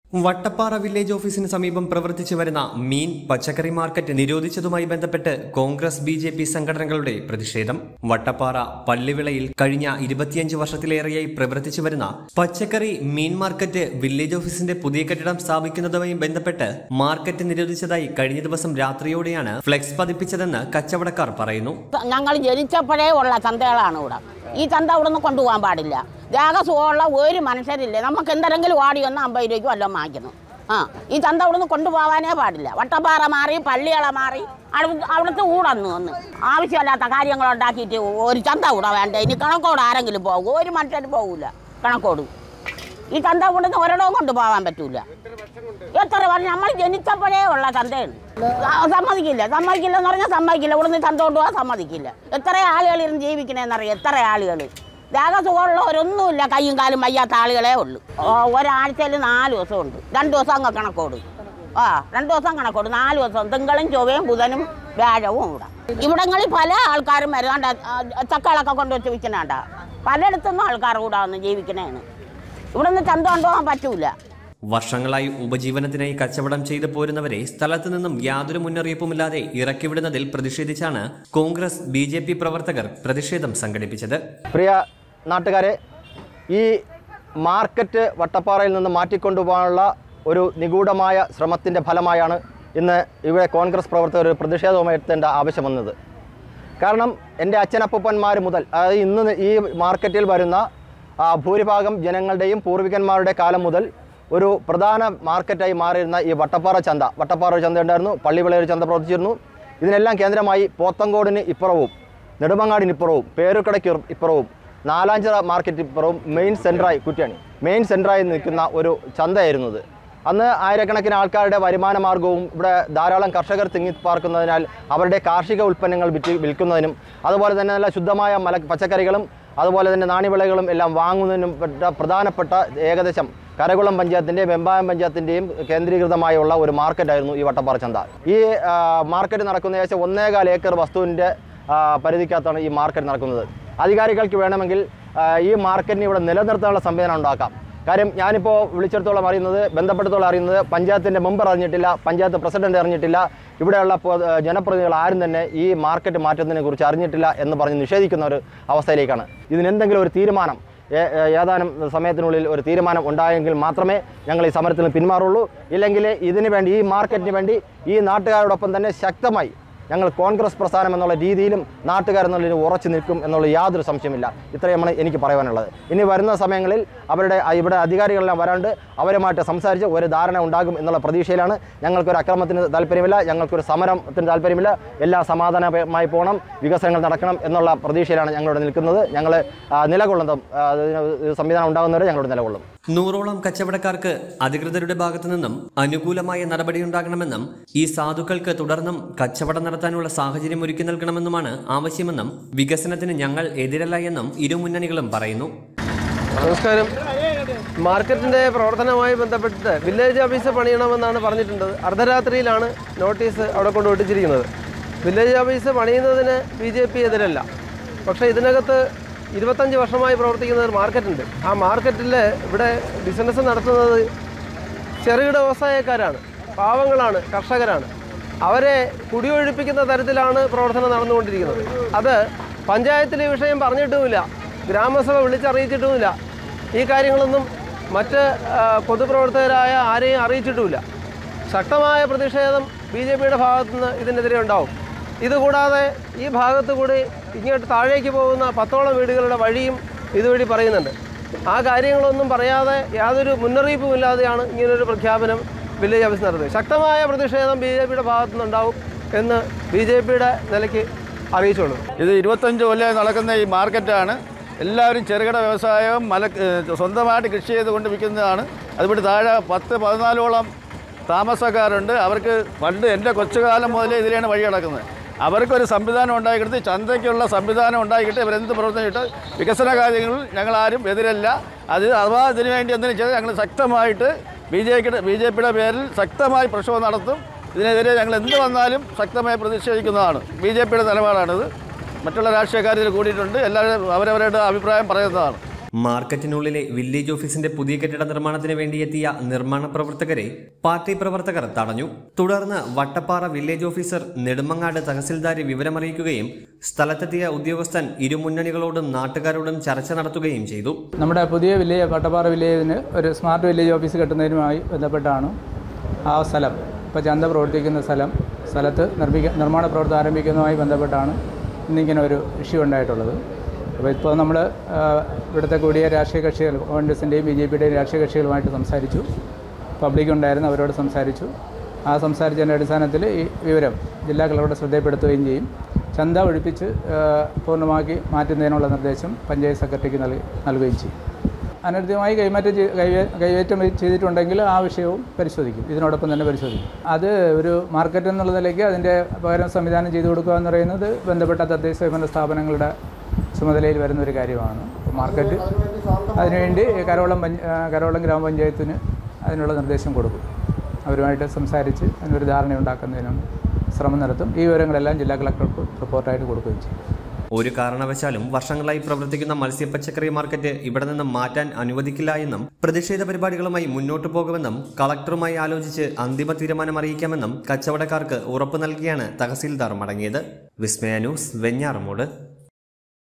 Vattappara village ഓഫീസിന് സമീപം പ്രവർത്തിച്ചു വരുന്ന മീൻ പച്ചക്കറി മാർക്കറ്റ് നിരോധിച്ചതുമായി ബന്ധപ്പെട്ട് കോൺഗ്രസ് ബി ജെ പി സംഘടനകളുടെ പ്രതിഷേധം വട്ടപ്പാറ പള്ളിവിളയിൽ കഴിഞ്ഞ ഇരുപത്തിയഞ്ച് വർഷത്തിലേറെയായി പ്രവർത്തിച്ചു വരുന്ന പച്ചക്കറി മീൻ മാർക്കറ്റ് വില്ലേജ് ഓഫീസിന്റെ പുതിയ കെട്ടിടം സ്ഥാപിക്കുന്നതുമായി ബന്ധപ്പെട്ട് മാർക്കറ്റ് നിരോധിച്ചതായി കഴിഞ്ഞ ദിവസം രാത്രിയോടെയാണ് ഫ്ലെക്സ് പതിപ്പിച്ചതെന്ന് കച്ചവടക്കാർ പറയുന്നു ഞങ്ങൾ ജനിച്ചപ്പോഴേ ഉള്ള ചന്തകളാണ് ഇവിടെ ഈ ചന്ത ഇവിടെ നിന്ന് കൊണ്ടുപോകാൻ പാടില്ല ദേഹസുഖമുള്ള ഒരു മനുഷ്യരില്ല നമുക്ക് എന്തെങ്കിലും ഓടി ഒന്ന് അമ്പത് രൂപയ്ക്ക് വല്ലതും വാങ്ങിക്കുന്നു ആ ഈ ചന്ത ഇവിടെ നിന്ന് കൊണ്ടുപോകാനേ പാടില്ല വട്ടപ്പാറ മാറി പള്ളികള മാറി അവിടെ അവിടുത്തെ ഊടന്നു വന്ന് ആവശ്യമില്ലാത്ത കാര്യങ്ങൾ ഉണ്ടാക്കിയിട്ട് ഒരു ചന്ത ഇവിടെ വേണ്ട ഇനി കണക്കോട് ആരെങ്കിലും പോകും ഒരു മനുഷ്യന് പോകില്ല കണക്കോട് ഈ ചന്ത ഇവിടുന്ന് ഒരിടവും കൊണ്ടുപോകാൻ പറ്റൂല എത്ര വർഷം നമ്മൾ ജനിച്ചപ്പോഴേ ഉള്ള ചന്തയാണ് ആ, സമ്മതിക്കില്ല സമ്മതിക്കില്ല എന്ന് പറഞ്ഞാൽ സമ്മതിക്കില്ല ഇവിടുന്ന് ചന്ത കൊണ്ടുപോകാൻ സമ്മതിക്കില്ല എത്ര ആളുകൾ ഇരുന്ന് ജീവിക്കണേന്നറിയാം എത്ര ആളുകൾ ദേഹസുഖമുള്ളവരൊന്നുമില്ല കയ്യും കാലും വയ്യാത്ത ആളുകളേ ഉള്ളൂ ഓ, ഒരാഴ്ചയിൽ നാല് ദിവസമുണ്ട് രണ്ട് ദിവസം അങ്ങ് കണക്കോട് ആ രണ്ട് ദിവസം കണക്കോട് നാല് ദിവസം തിങ്കളും ചൊവ്വയും ബുധനും വ്യാഴവും ഇവിടെ ഇവിടങ്ങളിൽ പല ആൾക്കാരും വരാണ്ട ചക്കളൊക്കെ കൊണ്ടുവച്ച് വിൽക്കണാണ്ട പലയിടത്തുനിന്നും ആൾക്കാർ കൂടെ വന്ന് ജീവിക്കണേണ് ഇവിടെ നിന്ന് ചന്ത കൊണ്ടുപോകാൻ പറ്റൂല വർഷങ്ങളായി ഉപജീവനത്തിനായി കച്ചവടം ചെയ്തു പോരുന്നവരെ സ്ഥലത്തു നിന്നും യാതൊരു മുന്നറിയിപ്പുമില്ലാതെ ഇറക്കിവിടുന്നതിൽ പ്രതിഷേധിച്ചാണ് കോൺഗ്രസ് ബി ജെ പി പ്രവർത്തകർ പ്രതിഷേധം സംഘടിപ്പിച്ചത് പ്രിയ നാട്ടുകാരെ ഈ മാർക്കറ്റ് വട്ടപ്പാറയിൽ നിന്ന് മാറ്റിക്കൊണ്ടുപോകാനുള്ള ഒരു നിഗൂഢമായ ശ്രമത്തിൻ്റെ ഫലമായാണ് ഇന്ന് ഇവിടെ കോൺഗ്രസ് പ്രവർത്തകർ ഒരു പ്രതിഷേധവുമായി എത്തേണ്ട ആവശ്യം വന്നത് കാരണം എൻ്റെ അച്ഛനപ്പൂപ്പന്മാർ മുതൽ അതായത് ഇന്ന് ഈ മാർക്കറ്റിൽ വരുന്ന ആ, ഭൂരിഭാഗം ജനങ്ങളുടെയും പൂർവികന്മാരുടെ കാലം മുതൽ ഒരു പ്രധാന മാർക്കറ്റായി മാറിയിരുന്ന ഈ വട്ടപ്പാറ ചന്ത വട്ടപ്പാറ ഒരു ചന്ത ഉണ്ടായിരുന്നു പള്ളിവിള ഒരു ചന്ത പ്രവർത്തിച്ചിരുന്നു ഇതിനെല്ലാം കേന്ദ്രമായി പോത്തങ്കോടിന് ഇപ്പുറവും നെടുമങ്ങാടിന് ഇപ്പുറവും പേരുക്കടയ്ക്ക് ഇപ്പുറവും നാലാഞ്ചിറ മാർക്കറ്റ് ഇപ്പുറവും മെയിൻ സെൻറ്ററായി കുറ്റിയാണി മെയിൻ സെൻറ്ററായി നിൽക്കുന്ന ഒരു ചന്തയായിരുന്നു ഇത് അന്ന് ആയിരക്കണക്കിന് ആൾക്കാരുടെ വരുമാന മാർഗവും ഇവിടെ ധാരാളം കർഷകർ തിങ്ങി പാർക്കുന്നതിനാൽ അവരുടെ കാർഷിക ഉൽപ്പന്നങ്ങൾ വിറ്റ് വിൽക്കുന്നതിനും അതുപോലെ തന്നെ നല്ല ശുദ്ധമായ മല പച്ചക്കറികളും അതുപോലെ തന്നെ നാണ്യവിളകളും എല്ലാം വാങ്ങുന്നതിനും പെട്ട പ്രധാനപ്പെട്ട ഏകദേശം കരകുളം പഞ്ചായത്തിൻ്റെയും വെമ്പായം പഞ്ചായത്തിൻ്റെയും കേന്ദ്രീകൃതമായുള്ള ഒരു മാർക്കറ്റായിരുന്നു ഈ വട്ടപ്പാറ ചന്ത ഈ ആ, മാർക്കറ്റ് നടക്കുന്ന ഏകദേശം ഒന്നേകാൽ ഏക്കർ വസ്തുവിൻ്റെ ആ, പരിധിക്കകത്താണ് ഈ മാർക്കറ്റ് നടക്കുന്നത് അധികാരികൾക്ക് വേണമെങ്കിൽ ആ, ഈ മാർക്കറ്റിനെ ഇവിടെ നിലനിർത്താനുള്ള സംവിധാനം ഉണ്ടാക്കാം കാര്യം ഞാനിപ്പോൾ വിളിച്ചിടത്തോളം അറിയുന്നത് ബന്ധപ്പെടുത്തോളം അറിയുന്നത് പഞ്ചായത്തിൻ്റെ മെമ്പർ അറിഞ്ഞിട്ടില്ല പഞ്ചായത്ത് പ്രസിഡന്റ് അറിഞ്ഞിട്ടില്ല ഇവിടെയുള്ള പൊ- ജനപ്രതിനിധികൾ ആരും തന്നെ ഈ മാർക്കറ്റ് മാറ്റുന്നതിനെ കുറിച്ച് അറിഞ്ഞിട്ടില്ല എന്ന് പറഞ്ഞ് നിഷേധിക്കുന്ന ഒരു അവസ്ഥയിലേക്കാണ് ഇതിനെന്തെങ്കിലും ഒരു തീരുമാനം ഏ- ഏ- ഏതാനും സമയത്തിനുള്ളിൽ ഒരു തീരുമാനം ഉണ്ടായെങ്കിൽ മാത്രമേ ഞങ്ങൾ ഈ സമരത്തിൽ നിന്ന് പിന്മാറുള്ളൂ ഇല്ലെങ്കിൽ ഇതിനു വേണ്ടി ഈ മാർക്കറ്റിന് വേണ്ടി ഈ നാട്ടുകാരോടൊപ്പം തന്നെ ശക്തമായി ഞങ്ങൾ കോൺഗ്രസ് പ്രസ്ഥാനം എന്നുള്ള രീതിയിലും നാട്ടുകാരെന്നുള്ളതിന് ഉറച്ചു നിൽക്കും എന്നുള്ള യാതൊരു സംശയമില്ല ഇത്രയുമാണ് എനിക്ക് പറയാനുള്ളത് ഇനി വരുന്ന സമയങ്ങളിൽ അവരുടെ ആ ഇവിടെ അധികാരികളെല്ലാം വരാണ്ട് അവരുമായിട്ട് സംസാരിച്ച് ഒരു ധാരണ ഉണ്ടാകും എന്നുള്ള പ്രതീക്ഷയിലാണ് ഞങ്ങൾക്കൊരു അക്രമത്തിന് താല്പര്യമില്ല ഞങ്ങൾക്കൊരു സമരത്തിന് താല്പര്യമില്ല എല്ലാം സമാധാനമായി പോകണം വികസനങ്ങൾ നടക്കണം എന്നുള്ള പ്രതീക്ഷയിലാണ് ഞങ്ങളിവിടെ നിൽക്കുന്നത് ഞങ്ങൾ ആ, നിലകൊള്ളുന്നതും ആ, അതിന് ഒരു സംവിധാനം ഉണ്ടാകുന്നവരെ ഞങ്ങളിവിടെ നിലകൊള്ളും നൂറോളം കച്ചവടക്കാർക്ക് അധികൃതരുടെ ഭാഗത്തു നിന്നും അനുകൂലമായ നടപടിയുണ്ടാകണമെന്നും ഈ സാധുക്കൾക്ക് തുടർന്നും കച്ചവടം നടത്താനുള്ള സാഹചര്യം ഒരുക്കി നൽകണമെന്നുമാണ് ആവശ്യമെന്നും വികസനത്തിന് ഞങ്ങൾ എതിരല്ല എന്നും ഇരു മുന്നണികളും പറയുന്നു നമസ്കാരം മാർക്കറ്റിന്റെ പ്രവർത്തനവുമായി ബന്ധപ്പെട്ട് വില്ലേജ് ഓഫീസ് പണിയണമെന്നാണ് പറഞ്ഞിട്ടുണ്ട് അർദ്ധരാത്രിയിലാണ് നോട്ടീസ് അവിടെ കൊണ്ട് ഒട്ടിച്ചിരിക്കുന്നത് വില്ലേജ് ഓഫീസ് പണിയുന്നതിന് ബി ജെ പി എതിരല്ല പക്ഷേ ഇതിനകത്ത് ഇരുപത്തഞ്ച് വർഷമായി പ്രവർത്തിക്കുന്ന ഒരു മാർക്കറ്റുണ്ട് ആ മാർക്കറ്റിൽ ഇവിടെ ബിസിനസ് നടത്തുന്നത് ചെറുകിട വ്യവസായക്കാരാണ് പാവങ്ങളാണ് കർഷകരാണ് അവരെ കുടിയൊഴിപ്പിക്കുന്ന തരത്തിലാണ് പ്രവർത്തനം നടന്നുകൊണ്ടിരിക്കുന്നത് അത് പഞ്ചായത്തിൽ ഈ വിഷയം പറഞ്ഞിട്ടുമില്ല ഗ്രാമസഭ വിളിച്ചറിയിച്ചിട്ടുമില്ല ഈ കാര്യങ്ങളൊന്നും മറ്റ് ആ, പൊതുപ്രവർത്തകരായ ആരെയും അറിയിച്ചിട്ടുമില്ല ശക്തമായ പ്രതിഷേധം ബി ജെ പിയുടെ ഭാഗത്തുനിന്ന് ഇതിനെതിരെ ഉണ്ടാവും ഇതുകൂടാതെ ഈ ഭാഗത്തു കൂടി ഇങ്ങോട്ട് താഴേക്ക് പോകുന്ന പത്തോളം വീടുകളുടെ വഴിയും ഇതുവഴി പറയുന്നുണ്ട് ആ കാര്യങ്ങളൊന്നും പറയാതെ യാതൊരു മുന്നറിയിപ്പും ഇല്ലാതെയാണ് ഇങ്ങനൊരു പ്രഖ്യാപനം വില്ലേജ് ഓഫീസ് നടത്തുന്നത് ശക്തമായ പ്രതിഷേധം ബി ജെ പിയുടെ ഭാഗത്തുനിന്നുണ്ടാവും എന്ന് ബി ജെ പിയുടെ നിലയ്ക്ക് അറിയിച്ചോളൂ ഇത് ഇരുപത്തഞ്ച് കൊല്ലം നടക്കുന്ന ഈ മാർക്കറ്റാണ് എല്ലാവരും ചെറുകിട വ്യവസായം മല ഏഹ് സ്വന്തമായിട്ട് കൃഷി ചെയ്തുകൊണ്ട് വിൽക്കുന്നതാണ് അതുപോലെ താഴെ പത്ത് പതിനാലോളം താമസക്കാരുണ്ട് അവർക്ക് പണ്ട് എൻ്റെ കൊച്ചുകാലം മുതലേ ഇതിലെയാണ് വഴി കിടക്കുന്നത് അവർക്കൊരു സംവിധാനം ഉണ്ടാക്കിയിട്ട് ചന്തയ്ക്കുള്ള സംവിധാനം ഉണ്ടാക്കിയിട്ട് ഇവരെന്ത് പ്രവർത്തനമായിട്ട് വികസന കാര്യങ്ങളിൽ ഞങ്ങളാരും എതിരല്ല അത് അഥവാ ഇതിനു വേണ്ടി എന്തെങ്കിലും ചെയ്താൽ ഞങ്ങൾ ശക്തമായിട്ട് ബി ജെ പിയുടെ ബി ജെ പിയുടെ പേരിൽ ശക്തമായി പ്രക്ഷോഭം നടത്തും ഇതിനെതിരെ ഞങ്ങൾ എന്ത് വന്നാലും ശക്തമായി പ്രതിഷേധിക്കുന്നതാണ് ബി ജെ പിയുടെ നിലപാടാണിത് മറ്റുള്ള രാഷ്ട്രീയക്കാർ ഇതിൽ കൂടിയിട്ടുണ്ട് എല്ലാവരും അവരവരുടെ അഭിപ്രായം പറയുന്നതാണ് മാർക്കറ്റിനുള്ളിലെ വില്ലേജ് ഓഫീസിന്റെ പുതിയ കെട്ടിട നിർമ്മാണത്തിന് വേണ്ടിയെത്തിയ നിർമ്മാണ പ്രവർത്തകരെ പാർട്ടി പ്രവർത്തകർ തടഞ്ഞു തുടർന്ന് വട്ടപ്പാറ വില്ലേജ് ഓഫീസർ നെടുമങ്ങാട് തഹസിൽദാരെ വിവരമറിയിക്കുകയും സ്ഥലത്തെത്തിയ ഉദ്യോഗസ്ഥൻ ഇരുമുന്നണികളോടും നാട്ടുകാരോടും ചർച്ച നടത്തുകയും ചെയ്തു നമ്മുടെ പുതിയ വില്ലേജ് വട്ടപ്പാറ വില്ലേജിന് ഒരു സ്മാർട്ട് വില്ലേജ് ഓഫീസ് കെട്ടുന്നതിനുമായി ബന്ധപ്പെട്ടാണ് ആ സ്ഥലം ഇപ്പോൾ ചന്ത പ്രവർത്തിക്കുന്ന സ്ഥലം സ്ഥലത്ത് നിർമ്മിക്ക നിർമ്മാണ പ്രവർത്തനം ആരംഭിക്കുന്നതുമായി ബന്ധപ്പെട്ടാണ് ഇന്നിങ്ങനെ ഒരു ഇഷ്യൂ ഉണ്ടായിട്ടുള്ളത് അപ്പോൾ ഇപ്പോൾ നമ്മൾ ഇവിടുത്തെ കൂടിയ രാഷ്ട്രീയ കക്ഷികൾ കോൺഗ്രസിൻ്റെയും ബി ജെ പിയുടെയും രാഷ്ട്രീയ കക്ഷികളുമായിട്ട് സംസാരിച്ചു പബ്ലിക് ഉണ്ടായിരുന്നു അവരോട് സംസാരിച്ചു ആ സംസാരിച്ചതിൻ്റെ അടിസ്ഥാനത്തിൽ ഈ വിവരം ജില്ലാ കളക്ടറുടെ ശ്രദ്ധയിൽപ്പെടുത്തുകയും ചെയ്യും ചന്ത ഒഴിപ്പിച്ച് ആ, പൂർണ്ണമാക്കി മാറ്റുന്നതിനുള്ള നിർദ്ദേശം പഞ്ചായത്ത് സെക്രട്ടറിക്ക് നൽകി നൽകുകയും ചെയ്യും അനധികമായി കൈമാറ്റം ചെയ്- കൈവേ- കൈയേറ്റം ചെയ്തിട്ടുണ്ടെങ്കിൽ ആ വിഷയവും പരിശോധിക്കും ഇതിനോടൊപ്പം തന്നെ പരിശോധിക്കും അത് ഒരു മാർക്കറ്റ് എന്നുള്ള നിലയ്ക്ക് അതിൻ്റെ പകരം സംവിധാനം ചെയ്തു കൊടുക്കുക എന്ന് പറയുന്നത് ബന്ധപ്പെട്ട തദ്ദേശ സ്വയംഭരണ സ്ഥാപനങ്ങളുടെ ചുമതലയിൽ വരുന്ന ഒരു കാര്യമാണ് അപ്പോൾ മാർക്കറ്റ് അതിനുവേണ്ടി കരോളം പഞ്ച ആ, കരോളം ഗ്രാമപഞ്ചായത്തിന് അതിനുള്ള നിർദ്ദേശം കൊടുക്കും അവരുമായിട്ട് സംസാരിച്ച് അതിനൊരു ധാരണയുണ്ടാക്കുന്നതിനും ശ്രമം നടത്തും ഈ വിവരങ്ങളെല്ലാം ജില്ലാ കളക്ടർക്ക് റിപ്പോർട്ടായിട്ട് കൊടുക്കുകയും ചെയ്യും ഒരു കാരണവശാലും വർഷങ്ങളായി പ്രവർത്തിക്കുന്ന മത്സ്യപച്ചക്കറി മാർക്കറ്റ് ഇവിടെ നിന്ന് മാറ്റാൻ അനുവദിക്കില്ല എന്നും പ്രതിഷേധ പരിപാടികളുമായി മുന്നോട്ടു പോകുമെന്നും കളക്ടറുമായി ആലോചിച്ച് അന്തിമ തീരുമാനം അറിയിക്കാമെന്നും കച്ചവടക്കാർക്ക് ഉറപ്പു നൽകിയാണ് തഹസീൽദാർ മടങ്ങിയത് വിസ്മയ ന്യൂസ് വെഞ്ഞാറമൂട്